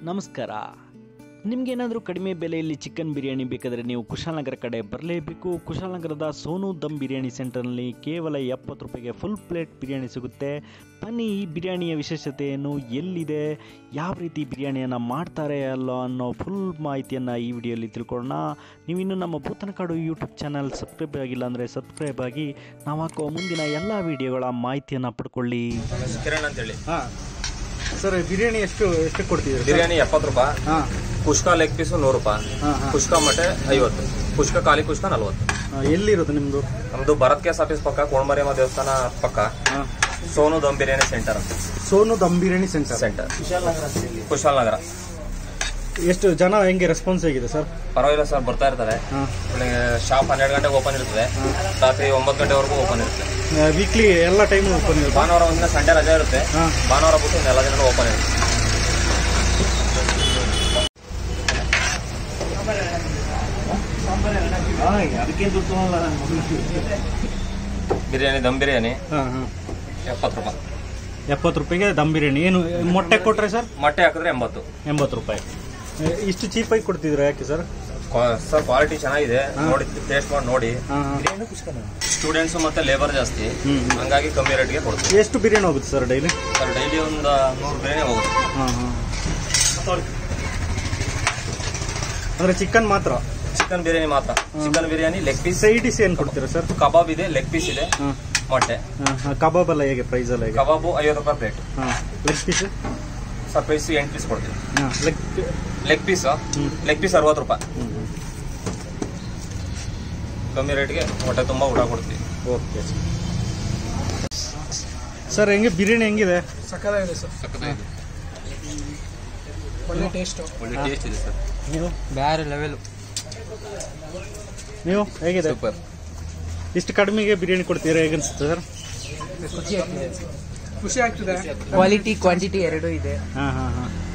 ನಮಸ್ಕಾರ ನಿಮಗೇನಾದರೂ ಕಡಿಮೆ ಬೆಲೆಯಲ್ಲಿ ಚಿಕನ್ ಬಿರಿಯಾನಿ ಬೇಕಾದರೆ ನೀವು ಕುಶಾಲನಗರ ಕಡೆ ಬರಲೇಬೇಕು ಕುಶಾಲನಗರದ ಸೋನು ದಮ್ ಬಿರಿಯಾನಿ ಸೆಂಟರ್ನಲ್ಲಿ ಕೇವಲ ಎಪ್ಪತ್ತು ರೂಪಾಯಿಗೆ ಫುಲ್ ಪ್ಲೇಟ್ ಬಿರಿಯಾನಿ ಸಿಗುತ್ತೆ ಬನ್ನಿ ಈ ಬಿರಿಯಾನಿಯ ವಿಶೇಷತೆ ಏನು ಎಲ್ಲಿದೆ ಯಾವ ರೀತಿ ಬಿರಿಯಾನಿಯನ್ನು ಮಾಡ್ತಾರೆ ಅಲ್ಲೋ ಅನ್ನೋ ಫುಲ್ ಮಾಹಿತಿಯನ್ನು ಈ ವಿಡಿಯೋಲಿ ತಿಳ್ಕೊಳ್ಳೋಣ ನೀವಿನ್ನು ನಮ್ಮ ಭೂತನಕಾಡು ಯೂಟ್ಯೂಬ್ ಚಾನಲ್ ಸಬ್ಸ್ಕ್ರೈಬ್ ಆಗಿಲ್ಲ ಅಂದರೆ ಸಬ್ಸ್ಕ್ರೈಬ್ ಆಗಿ ನಾವು ಹಾಕೋ ಮುಂದಿನ ಎಲ್ಲ ವಿಡಿಯೋಗಳ ಮಾಹಿತಿಯನ್ನು ಪಡ್ಕೊಳ್ಳಿ ಕಿರಣ್ ಅಂತೇಳಿ ಹಾಂ ಸರ್ ಬಿರಿಯಾನಿ ಎಷ್ಟು ಎಷ್ಟು ಕೊಡ್ತಿದ್ದೀರಿ ಬಿರಿಯಾನಿ ಎಪ್ಪತ್ತು ರೂಪಾಯಿ ಹಾಂ ಕುಷ್ಕ ಲೆಗ್ ಪೀಸು ನೂರು ರೂಪಾಯಿ ಹಾಂ ಹಾಂ ಕುಷ್ಕ ಮಟೆ ಐವತ್ತು ಕುಷ್ಕ ಖಾಲಿ ಕುಷ್ಕ ನಲ್ವತ್ತು ಎಲ್ಲಿರೋದು ನಿಮ್ಮದು ನಮ್ದು ಭರತ್ ಕೇಸ್ ಆಫೀಸ್ ಪಕ್ಕ ಕೋಣಮರಿಯಮ್ಮ ದೇವಸ್ಥಾನ ಪಕ್ಕ ಹಾಂ ಸೋನು ದಮ್ ಬಿರಿಯಾನಿ ಸೆಂಟರ್ ಅಂತ ಸೋನು ದಮ್ ಬಿರಿಯಾನಿ ಸೆಂಟರ್ ಸೆಂಟರ್ ಕುಶಾಲನಗರ ಎಷ್ಟು ಜನ ಹೆಂಗೆ ರೆಸ್ಪಾನ್ಸ್ ಹೇಗಿದೆ ಸರ್ ಪರವಾಗಿಲ್ಲ ಸರ್ ಬರ್ತಾ ಇರ್ತಾರೆ ಹಾಂ ಬೆಳಿಗ್ಗೆ ಶಾಪ್ ಹನ್ನೆರಡು ಗಂಟೆಗೆ ಓಪನ್ ಇರ್ತದೆ ರಾತ್ರಿ ಒಂಬತ್ತು ಗಂಟೆವರೆಗೂ ಓಪನ್ ಇರುತ್ತೆ ವೀಕ್ಲಿ ಎಲ್ಲ ಟೈಮು ಓಪನ್ ಇರುತ್ತೆ ಭಾನುವಾರ ಒಂದಿನ ಸಂಡೇ ರಜೆ ಇರುತ್ತೆ ಹಾಂ ಭಾನುವಾರ ಬಿಟ್ಟು ಇನ್ನು ಎಲ್ಲ ದಿನ ಓಪನ್ ಇರುತ್ತೆ ಬಿರಿಯಾನಿ ದಮ್ ಬಿರಿಯಾನಿ ಹಾಂ ಹಾಂ ಎಪ್ಪತ್ತು ರೂಪಾಯಿ ಎಪ್ಪತ್ತು ರೂಪಾಯಿಗೆ ದಮ್ ಬಿರಿಯಾನಿ ಏನು ಮೊಟ್ಟೆ ಕೊಟ್ರೆ ಸರ್ ಮೊಟ್ಟೆ ಹಾಕಿದ್ರೆ ಎಂಬತ್ತು ಎಂಬತ್ತು ರೂಪಾಯಿ ಎ, ಇಷ್ಟು ಚೀಪಾಗಿ ಕೊಡ್ತಿದ್ದೀರಾ ಯಾಕೆ ಸರ್ ಕ್ವಾ- ಸರ್ ಕ್ವಾಲಿಟಿ ಚೆನ್ನಾಗಿದೆ ಹಾ. ನೋಡಿ ಟೇಸ್ಟ್ ಮಾಡಿ ನೋಡಿ ಹಾಂ ಹಾಂ ಸ್ಟೂಡೆಂಟ್ಸ್ ಮತ್ತೆ ಲೇಬರ್ ಜಾಸ್ತಿ ಹ್ಞೂ ಹಂಗಾಗಿ ಕಮ್ಮಿ ರೇಟ್ಗೆ ಕೊಡ್ತೀವಿ ಎಷ್ಟು ಬಿರಿಯಾನಿ ಹೋಗುತ್ತೆ ಸರ್ ಡೈಲಿ ಸರ್ ಡೈಲಿ ಒಂದು ನೂರು ಬಿರಿಯಾನಿ ಹೋಗುತ್ತೆ ಹಾಂ ಹಾಂ ಅಂದರೆ ಚಿಕನ್ ಮಾತ್ರ ಚಿಕನ್ ಬಿರಿಯಾನಿ ಮಾತ್ರ chicken biryani leg piece side dish ಏನು ಕೊಡ್ತೀರಾ ಸರ್ ಕಬಾಬ್ ಇದೆ ಲೆಗ್ ಪೀಸ್ ಇದೆ ಹಾಂ ಮೊಟ್ಟೆ ಹಾಂ ಹಾಂ ಕಬಾಬ್ ಎಲ್ಲ ಹೇಗೆ ಪ್ರೈಸ್ ಎಲ್ಲ ಹೇಗೆ ಕಬಾಬು ಐವತ್ತು ರೂಪಾಯಿ ಪ್ಲೇಟ್ ಹಾಂ ಲೆಗ್ ಪೀಸ್ ಸರ್ ಪೀಸ್ ಎಂಟು ಪೀಸ್ ಕೊಡ್ತೀವಿ ಹಾಂ ಲೆಗ್ ಲೆಗ್ ಪೀಸ್ ಹ್ಞೂ ಲೆಗ್ ಪೀಸ್ ಅರವತ್ತು ರೂಪಾಯಿ ಹ್ಞೂ ಕಮ್ಮಿ ರೇಟ್ಗೆ ಹೊಟ್ಟೆ ತುಂಬ ಊಟ ಕೊಡ್ತೀವಿ ಓಕೆ ಸರ್ ಹೆಂಗೆ ಬಿರಿಯಾನಿ ಹೆಂಗಿದೆ ಸಕ್ಕತ್ತಾಗಿದೆ ಸರ್ ಒಳ್ಳೆ ಟೇಸ್ಟು ಒಳ್ಳೆ ಟೇಸ್ಟ್ ಇದೆ ಸರ್ ನೀವು ಬೇರೆ ಲೆವೆಲ್ ನೀವು ಹೇಗಿದೆ ಸೂಪರ್ ಇಷ್ಟು ಕಡಿಮೆಗೆ ಬಿರಿಯಾನಿ ಕೊಡ್ತೀರಾ ಹೇಗೆ ಅನ್ಸುತ್ತೆ ಸರ್ ಖುಷಿ ಆಗ್ತಿದೆ ಖುಷಿ ಆಗ್ತಿದೆ ಕ್ವಾಲಿಟಿ ಕ್ವಾಂಟಿಟಿ ಎರಡೂ ಇದೆ ಹಾಂ ಹಾಂ ಹಾಂ